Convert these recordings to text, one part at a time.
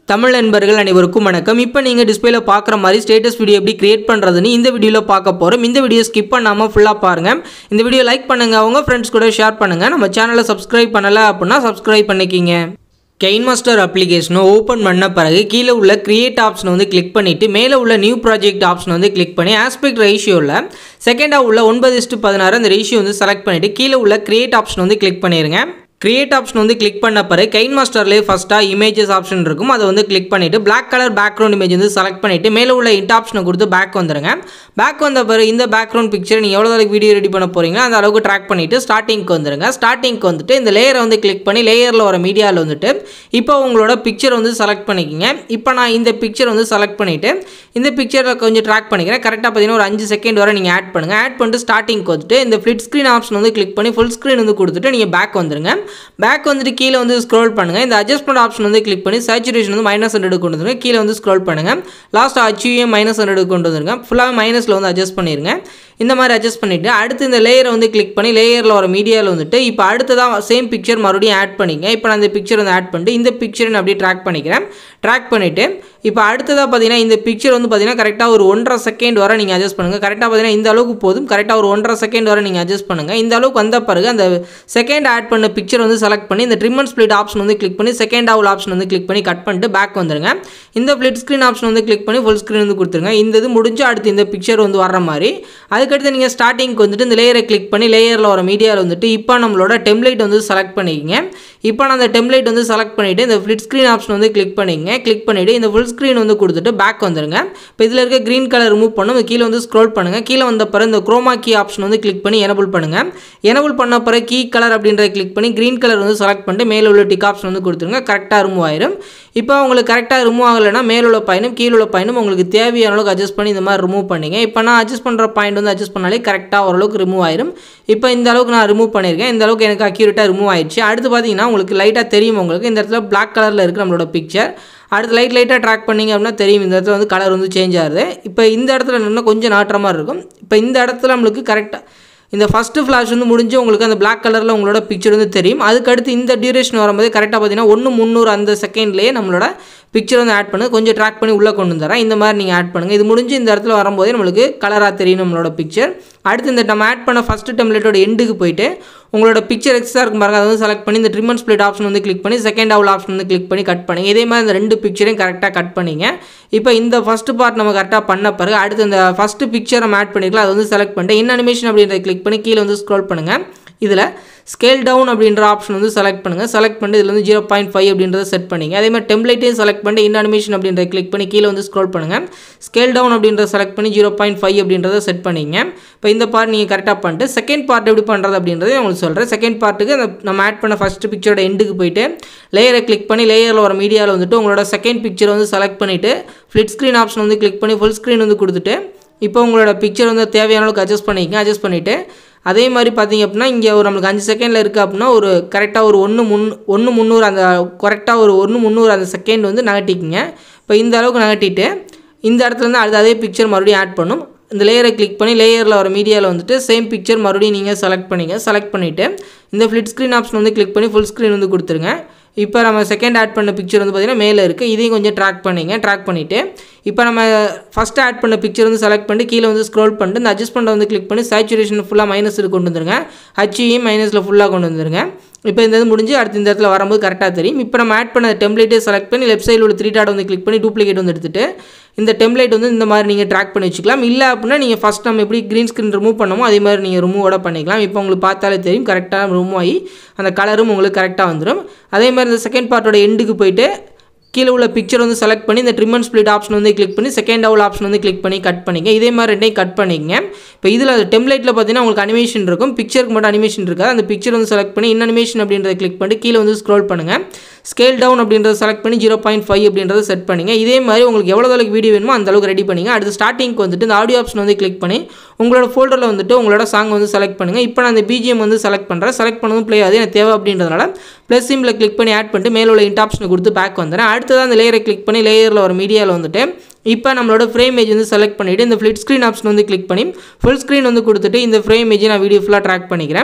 தமிழ் நண்பர்கள் அனைவருக்கும் வணக்கம் இப்போ நீங்கள் டிஸ்பிளேல பார்க்குற மாதிரி ஸ்டேட்டஸ் வீடியோ எப்படி கிரியேட் பண்ணுறதுன்னு இந்த வீடியோவில் பார்க்க போகிறோம் இந்த வீடியோ ஸ்கிப் பண்ணாமல் ஃபுல்லாக பாருங்கள் இந்த வீடியோ லைக் பண்ணுங்கள் உங்கள் ஃப்ரெண்ட்ஸ் கூட ஷேர் பண்ணுங்கள் நம்ம சேனலை சப்ஸ்கிரைப் பண்ணலை அப்படின்னா சப்ஸ்கிரைப் பண்ணிக்கிங்க கெயின் மாஸ்டர் அப்ளிகேஷனை ஓப்பன் பண்ண பிறகு கீழே உள்ள கிரியேட் ஆப்ஷனை வந்து கிளிக் பண்ணிவிட்டு மேலே உள்ள நியூ ப்ராஜெக்ட் ஆப்ஷனை வந்து கிளிக் பண்ணி ஆஸ்பெக்ட் ரேஷியோவில் செகண்டாக உள்ள ஒன்பது இஸ்ட்டு பதினாறு அந்த ரேஷியோ வந்து செலக்ட் பண்ணிவிட்டு கீழே உள்ள கிரியேட் ஆப்ஷன் வந்து கிளிக் பண்ணிடுங்க கிரியேட் ஆப்ஷன் வந்து கிளிக் பண்ண பிறகு கைன் மாஸ்டர்லேயே ஃபஸ்ட்டாக இமேஜஸ் ஆப்ஷன் இருக்கும் அதை வந்து கிளிக் பண்ணிவிட்டு Black கலர் பேக்ரவுண்ட் இமேஜ் வந்து செலக்ட் பண்ணிவிட்டு மேலே உள்ள இன்ட் ஆப்ஷனை கொடுத்து பேக் வந்துடுங்க பேக் வந்த பிறகு இந்த பேக்ரவுண்ட் பிக்சர் நீங்கள் எவ்வளோ அளவுக்கு வீடியோ ரெடி பண்ண போகிறீங்களோ அந்த அளவுக்கு ட்ராக் பண்ணிவிட்டு ஸ்டார்டிங்க்கு வந்துடுங்க ஸ்டார்டிங்க்கு வந்துட்டு இந்த லேயரை வந்து கிளிக் பண்ணி லேயரில் வர மீடியாவில் வந்துட்டு இப்போ உங்களோட பிக்சர் வந்து செலக்ட் பண்ணிக்கிங்க இப்போ நான் இந்த பிக்சர் வந்து செலக்ட் பண்ணிவிட்டு இந்த பிக்சரை கொஞ்சம் ட்ராக் பண்ணிக்கிறேன் கரெக்டாக பார்த்தீங்கன்னா ஒரு அஞ்சு செகண்ட் வரை நீங்கள் ஆட் பண்ணுங்கள் ஆட் பண்ணிட்டு ஸ்டார்டிங்க்கு வந்துட்டு இந்த ஃப்ளிட் ஸ்க்ரீன் ஆப்ஷன் வந்து கிளிக் பண்ணி ஃபுல் ஸ்க்ரீன் வந்து கொடுத்துட்டு நீங்கள் பேக் வந்துருங்க பேக் வந்துட்டு கீழே வந்து ஸ்க்ரோல் பண்ணுங்கள் இந்த அட்ஜஸ்ட்மெண்ட் ஆப்ஷன் வந்து கிளிக் பண்ணி சேச்சுரேஷன் வந்து மைனஸ் ஹண்ட்ரட் கொண்டு வந்துருங்க கீழே வந்து ஸ்க்ரோல் பண்ணுங்கள் லாஸ்ட் அச்சீவியம் மைனஸ் ஹண்ட்ரட் கொண்டு வந்துருங்க ஃபுல்லாக மைனஸில் வந்து அட்ஜஸ்ட் பண்ணிடுங்க இந்த மாதிரி அட்ஜஸ்ட் பண்ணிவிட்டு அடுத்து இந்த லேயரை வந்து கிளிக் பண்ணி லேயரில் வர மீடியாவில் வந்துட்டு இப்போ அடுத்ததாக சேம் பிக்சர் மறுபடியும் ஆட் பண்ணிங்க இப்போ நான் இந்த பிக்சர் வந்து ஆட் பண்ணிட்டு இந்த பிக்சரை நான் அப்படியே ட்ராக் பண்ணிக்கிறேன் ட்ராக் பண்ணிவிட்டு இப்போ அடுத்ததாக பார்த்தீங்கன்னா இந்த பிக்சர் வந்து பார்த்தீங்கன்னா கரெக்டாக ஒரு ஒன்றரை செகண்ட் வரை நீங்கள் அட்ஜஸ்ட் பண்ணுங்கள் கரெக்டாக பார்த்தீங்கன்னா இந்த அளவுக்கு போதும் கரெக்டாக ஒரு ஒன்றரை செகண்ட் வரை நீங்கள் அட்ஜஸ்ட் பண்ணுங்கள் இந்த அளவுக்கு வந்த பிறகு அந்த செகண்ட் ஆட் பண்ண பிக்சர் வந்து செலக்ட் பண்ணி இந்த ட்ரிம் அண்ட் ஸ்ப்ளிட் ஆப்ஷன் வந்து கிளிக் பண்ணி செகண்ட் ஆவல் ஆப்ஷன் வந்து கிளிக் பண்ணி கட் பண்ணிட்டு பேக் வந்துருங்க இந்த ஃப்ளிட் ஸ்க்ரீன் ஆப்ஷன் வந்து கிளிக் பண்ணி ஃபுல் ஸ்க்ரீன் வந்து கொடுத்துருங்க இந்த இது முடிஞ்சு அடுத்து இந்த பிக்சர் வந்து வர்ற மாதிரி அதுக்கடுத்து நீங்கள் ஸ்டார்டிங்க்கு வந்துட்டு இந்த லேயரை கிளிக் பண்ணி லேயரில் வர மீடியாவில் வந்துட்டு இப்போ நம்மளோட டெம்ப்ளேட் வந்து செலக்ட் பண்ணிக்கிங்க இப்போ நான் அந்த டெம்ப்ளேட் வந்து செலக்ட் பண்ணிவிட்டு இந்த ஃப்ளிட் ஸ்க்ரீன் ஆப்ஷன் வந்து கிளிக் பண்ணிங்க கிளிக் பண்ணிவிட்டு இந்த ஃபுல் ஸ்க்ரீன் வந்து கொடுத்துட்டு பேக் வந்துருங்க இப்போ இதில் இருக்க க்ரீன் கலர் ரிமூவ் பண்ணும் கீழே வந்து ஸ்க்ரோல் பண்ணுங்கள் கீழே வந்த பிறகு இந்த குரோமா கீ ஆப்ஷன் வந்து கிளிக் பண்ணி எனபிள் பண்ணுங்கள் எனபிள் பண்ண பிறகு கீ கலர் அப்படின்றத கிளிக் பண்ணி க்ரீன் கலர் வந்து செலக்ட் பண்ணிட்டு மேலே உள்ள டிக் ஆப்ஷன் வந்து கொடுத்துருங்க கரெக்டாக ரிமூவ் ஆயிரும் இப்போ உங்களுக்கு கரெக்டாக ரிமூவ் ஆகலைன்னா மேலே உள்ள பயனும் கீழே உள்ள பயனும் உங்களுக்கு தேவையான அளவுக்கு அட்ஜஸ்ட் பண்ணி இந்த மாதிரி ரிமூவ் பண்ணிங்க இப்போ நான் அட்ஜஸ்ட் பண்ணுற பாயிண்ட் வந்து அட்ஜஸ்ட் பண்ணாலே கரெக்டாக ஓரளவுக்கு ரிமூவ் ஆயிரும் இப்போ இந்த அளவுக்கு நான் ரிமூவ் பண்ணியிருக்கேன் இந்த அளவுக்கு எனக்கு அக்யூரேட்டாக ரிமூவ் ஆயிடுச்சு அடுத்து பார்த்தீங்கன்னா உங்களுக்கு லைட்டாக தெரியும் உங்களுக்கு இந்த இடத்துல பிளாக் கலரில் இருக்குது நம்மளோட பிக்சர் அடுத்து லைட் லைட்டாக ட்ராக் பண்ணிங்க அப்படின்னா தெரியும் இந்த இடத்துல வந்து கலர் வந்து சேஞ்ச் ஆகுது இப்போ இந்த இடத்துல இன்னும் கொஞ்சம் நாட்டுற மாதிரி இருக்கும் இப்போ இந்த இடத்துல நம்மளுக்கு கரெக்டாக இந்த ஃபஸ்ட்டு ஃப்ளாஷ் வந்து முடிஞ்சு உங்களுக்கு அந்த பிளாக் கலரில் உங்களோட பிக்சர் வந்து தெரியும் அதுக்கடுத்து இந்த டியூரேஷன் வரும்போது கரெக்டாக பார்த்தீங்கன்னா ஒன்று முந்நூறு அந்த செகண்ட்லேயே நம்மளோட பிக்சர் வந்து ஆட் பண்ணி கொஞ்சம் ட்ராக் பண்ணி உள்ளே கொண்டு வந்துடுறேன் இந்த மாதிரி நீங்கள் ஆட் பண்ணுங்கள் இது முடிஞ்சு இந்த இடத்துல வரும்போதே நம்மளுக்கு கலராக தெரியும் நம்மளோட பிக்சர் அடுத்து இந்த நம்ம ஆட் பண்ண ஃபஸ்ட்டு டெம்ப்ளேட்டோட எண்டுக்கு போயிட்டு உங்களோட பிக்சர் எக்ஸ்ட்ரா இருக்கும் பாருங்க அதை வந்து செலக்ட் பண்ணி இந்த ட்ரிம் அண்ட் ஸ்ப்ளிட் ஆப்ஷன் வந்து கிளிக் பண்ணி செகண்ட் அவுல் ஆப்ஷன் வந்து கிளிக் பண்ணி கட் பண்ணி இதே மாதிரி இந்த ரெண்டு பிக்சரையும் கரெக்டாக கட் பண்ணிங்க இப்போ இந்த ஃபஸ்ட்டு பார்ட் நம்ம கரெக்டாக பண்ண பிறகு அடுத்து இந்த ஃபஸ்ட்டு பிக்சர் நம்ம ஆட் பண்ணிக்கலாம் அதை வந்து செலக்ட் பண்ணிட்டு இன் அனிமேஷன் அப்படின்றத கிளிக் பண்ணி கீழே வந்து ஸ்க்ரோல் பண்ணுங்கள் இதில் ஸ்கேல் டவுன் அப்படின்ற ஆப்ஷன் வந்து செலக்ட் பண்ணுங்கள் செலக்ட் பண்ணி இதில் வந்து ஜீரோ பாயிண்ட் ஃபைவ் அப்படின்றத செட் பண்ணிங்க அதே மாதிரி டெம்ப்ளேட்டையும் செலக்ட் பண்ணி இன் அனிமேஷன் அப்படின்றத கிளிக் பண்ணி கீழே வந்து ஸ்க்ரோல் பண்ணுங்கள் ஸ்கேல் டவுன் அப்படின்றத செலக்ட் பண்ணி ஜீரோ பாயிண்ட் ஃபைவ் அப்படின்றத செட் பண்ணிங்க இப்போ இந்த பார்ட் நீங்கள் கரெக்டாக பண்ணிட்டு செகண்ட் பார்ட் எப்படி பண்ணுறது அப்படின்றத உங்களுக்கு சொல்கிறேன் செகண்ட் பார்ட்டுக்கு அந்த நம்ம ஆட் பண்ண ஃபஸ்ட்டு பிக்சரோட எண்டுக்கு போயிட்டு லேயரை கிளிக் பண்ணி லேயரில் வர மீடியாவில் வந்துட்டு உங்களோட செகண்ட் பிக்சர் வந்து செலக்ட் பண்ணிவிட்டு ஃப்ளிட் ஸ்க்ரீன் ஆப்ஷன் வந்து கிளிக் பண்ணி ஃபுல் ஸ்க்ரீன் வந்து கொடுத்துட்டு இப்போ உங்களோட பிக்சர் வந்து தேவையான அளவுக்கு அட்ஜஸ்ட் பண்ணிக்கங்க அட்ஜஸ்ட் பண்ணிவிட்டு அதே மாதிரி பார்த்தீங்க அப்படின்னா இங்கே ஒரு நம்மளுக்கு அஞ்சு செகண்டில் இருக்குது அப்படின்னா ஒரு கரெக்டாக ஒரு ஒன்று முன் ஒன்று முந்நூறு அந்த கரெக்டாக ஒரு ஒன்று முந்நூறு அந்த செகண்ட் வந்து நகட்டிக்குங்க இப்போ இந்த அளவுக்கு நகட்டிட்டு இந்த இடத்துல இருந்து அடுத்து அதே பிக்சர் மறுபடியும் ஆட் பண்ணும் இந்த லேயரை கிளிக் பண்ணி லேயரில் வர மீடியாவில் வந்துட்டு சேம் பிக்சர் மறுபடியும் நீங்கள் செலக்ட் பண்ணிங்க செலக்ட் பண்ணிவிட்டு இந்த ஃப்ளிட் ஸ்க்ரீன் ஆப்ஷன் வந்து கிளிக் பண்ணி ஃபுல் ஸ்க்ரீன் வந்து கொடுத்துருங்க இப்போ நம்ம செகண்ட் ஆட் பண்ண பிக்சர் வந்து பார்த்திங்கன்னா மேலே இருக்குது இதையும் கொஞ்சம் ட்ராக் பண்ணிங்க ட்ராக் பண்ணிவிட்டு இப்போ நம்ம ஃபஸ்ட்டு ஆட் பண்ண பிக்சர் வந்து செலக்ட் பண்ணி கீழே வந்து ஸ்க்ரோல் பண்ணிட்டு இந்த அட்ஜஸ்ட்மெண்ட் வந்து கிளிக் பண்ணி சேச்சுரேஷன் ஃபுல்லாக மைனஸ் கொண்டு வந்துருங்க ஹச்இயும் மைனஸில் ஃபுல்லாக கொண்டு வந்துருங்க இப்போ இந்த இது முடிஞ்சு அடுத்து இந்த இடத்துல வரும்போது கரெக்டாக தெரியும் இப்போ நம்ம ஆட் பண்ண டெம்ப்ளேட்டே செலக்ட் பண்ணி லெஃப்ட் சைடில் உள்ள த்ரீ டாட் வந்து கிளிக் பண்ணி டூப்ளிகேட் வந்து எடுத்துட்டு இந்த டெம்ப்ளேட் வந்து இந்த மாதிரி நீங்கள் ட்ராக் பண்ணி வச்சுக்கலாம் இல்லை அப்படின்னா நீங்கள் ஃபஸ்ட் நம்ம எப்படி க்ரீன் ஸ்க்ரீன் ரிமூவ் பண்ணமோ அதே மாதிரி நீங்கள் ரிமூவோட பண்ணிக்கலாம் இப்போ உங்களுக்கு பார்த்தாலே தெரியும் கரெக்டாக ரிமூவ் ஆகி அந்த கலரும் உங்களுக்கு கரெக்டாக வந்துடும் அதே மாதிரி இந்த செகண்ட் பார்ட்டோட எண்டுக்கு போயிட்டு கீழே உள்ள பிக்சர் வந்து செலக்ட் பண்ணி இந்த ட்ரிம் அண்ட் ஸ்ப்ளிட் ஆப்ஷன் வந்து கிளிக் பண்ணி செகண்ட் அவுல் ஆப்ஷன் வந்து கிளிக் பண்ணி கட் பண்ணிங்க இதே மாதிரி ரெண்டையும் கட் பண்ணிங்க இப்போ இதில் டெம்ப்ளேட்டில் பார்த்தீங்கன்னா உங்களுக்கு அனிமேஷன் இருக்கும் பிக்சருக்கு மட்டும் அனிமேஷன் இருக்காது அந்த பிக்சர் வந்து செலக்ட் பண்ணி இன் அனிமேஷன் அப்படின்றத கிளிக் பண்ணி கீழே வந்து ஸ்க்ரோல் பண்ணுங்கள் ஸ்கேல் டவுன் அப்படின்றத செலக்ட் பண்ணி ஜீரோ பாயிண்ட் ஃபைவ் அப்படின்றத செட் பண்ணிங்க இதே மாதிரி உங்களுக்கு எவ்வளோ அளவுக்கு வீடியோ வேணுமோ அந்த அளவுக்கு ரெடி பண்ணிங்க அடுத்து ஸ்டார்டிங்க்கு வந்துட்டு இந்த ஆடியோ ஆப்ஷன் வந்து கிளிக் பண்ணி உங்களோட ஃபோல்டரில் வந்துட்டு உங்களோட சாங் வந்து செலக்ட் பண்ணுங்கள் இப்போ நான் அந்த பிஜிஎம் வந்து செலக்ட் பண்ணுறேன் செலக்ட் பண்ணதும் ப்ளே ஆகுது எனக்கு தேவை அப்படின்றதுனால ப்ளஸ் சிம்பில் கிளிக் பண்ணி ஆட் பண்ணிட்டு மேலே உள்ள இன்ட் ஆப்ஷனை கொடுத்து பேக் வந்துடுறேன் அடுத்ததான் அந்த லேயரை கிளிக் பண்ணி லேயரில் ஒரு மீடியாவில் வந்துட்டு இப்போ நம்மளோட ஃப்ரேம் இமேஜ் வந்து செலக்ட் பண்ணிவிட்டு இந்த ஃப்ளிட் ஸ்க்ரீன் ஆப்ஷன் வந்து கிளிக் பண்ணி ஃபுல் ஸ்க்ரீன் வந்து கொடுத்துட்டு இந்த ஃப்ரேம் இமேஜை நான் வீடியோ ஃபுல்லாக ட்ராக் பண்ணிக்கிறேன்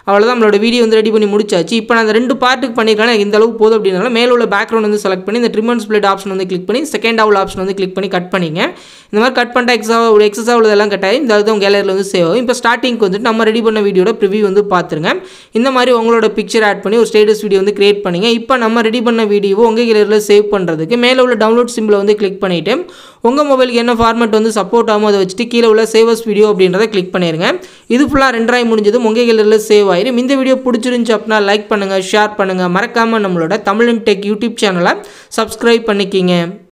அவ்வளோதான் நம்மளோட வீடியோ வந்து ரெடி பண்ணி முடிச்சாச்சு இப்போ நான் அந்த ரெண்டு பார்ட்டுக்கு பண்ணியிருக்கேன் எனக்கு இந்த அளவுக்கு போதும் அப்படின்னால மேலே உள்ள பேக்ரவுண்ட் வந்து செலக்ட் பண்ணி இந்த ட்ரிம் அண்ட் ஸ்ப்ளிட் ஆப்ஷன் வந்து கிளிக் பண்ணி செகண்ட் ஆவில் ஆப்ஷன் வந்து கிளிக் பண்ணி கட் பண்ணிங்க இந்த மாதிரி கட் பண்ணிட்டா எக்ஸா எக்ஸஸாக உள்ளதெல்லாம் கட் ஆகி இந்த இது உங்கள் கேலரியில் வந்து சேவ் ஆகும் இப்போ ஸ்டார்டிங்க்கு வந்துட்டு நம்ம ரெடி பண்ண வீடியோட ப்ரிவியூ வந்து பார்த்துருங்க இந்த மாதிரி உங்களோட பிக்சர் ஆட் பண்ணி ஒரு ஸ்டேட்டஸ் வீடியோ வந்து கிரியேட் பண்ணிங்க இப்போ நம்ம ரெடி பண்ண வீடியோ உங்கள் கேலரியில் சேவ் பண்ணுறதுக்கு மேலே உள்ள டவுன்லோட் சிம்பிளை வந்து கிளிக் பண்ணிவிட்டு உங்கள் மொபைலுக்கு என்ன ஃபார்மேட் வந்து சப்போர்ட் ஆகும் அதை வச்சுட்டு கீழே உள்ள சேவஸ் வீடியோ அப்படின்றத கிளிக் பண்ணிடுங்க இது ஃபுல்லாக ரெண்டராய் முடிஞ்சதும் உங்கள் கேலரியில் சேவ் ஆயிரும் இந்த வீடியோ பிடிச்சிருந்துச்சு அப்படின்னா லைக் பண்ணுங்கள் ஷேர் பண்ணுங்கள் மறக்காமல் நம்மளோட தமிழன் டெக் யூடியூப் சேனலை சப்ஸ்கிரைப் பண்ணிக்கிங்க